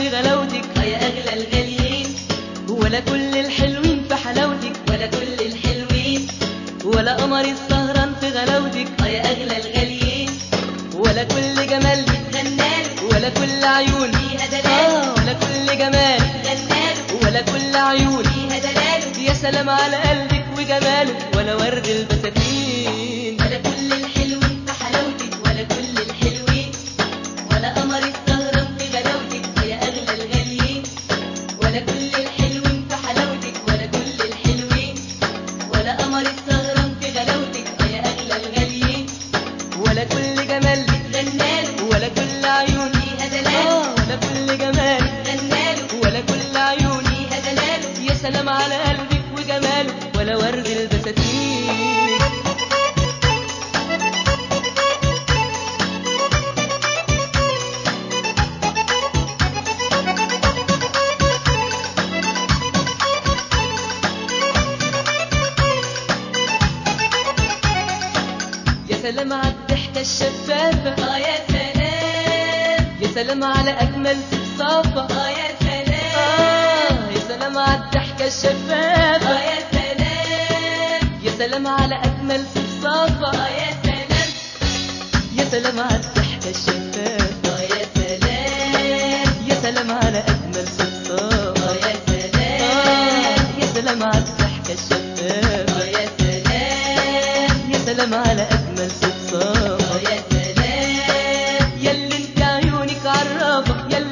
في غلاوتك اه يا اغلى الغاليين ولا كل الحلوين في حلاوتك ولا كل الحلوين ولا قمر السهران في غلاوتك اه يا اغلى الغاليين ولا كل جمال غناله ولا كل عيون فيها دلال آه ولا كل جمال غناله ولا كل عيون فيها دلاله يا سلام على قلبك وجمالك ولا ورد البساتين ولا كل الحلوين في حلاوتك ولا كل الحلوين ولا قمر السهران في غلاوتك اه يا اغلى الغاليين ولا كل الحلوين في حلاوتك ولا كل الحلوين ولا قمر السهران في غلاوتك اه يا اغلى الغاليين ولا كل جمال غناله ولا كل عيون فيها دلال آه ولا كل جمال غناله ولا كل عيون فيها دلاله يا سلام على قلبك وجمالك ولا ورد البساتين يا سلام على الضحكة الشفافة اه يا سلام يا سلام على أجمل صفصافة اه يا سلام آه يا سلام على الضحكة الشفافة اه يا سلام يا سلام على أجمل صفصافة اه يا سلام يا سلام على الضحكة الشفافة اه يا سلام يا سلام على أجمل اه صفصافة يا آه سلام يا سلام على الضحكة الشفافة اه يا سلام يا سلام على أجمل اه صفصافة يا سلام ياللي انت عيونك عرافة ياللي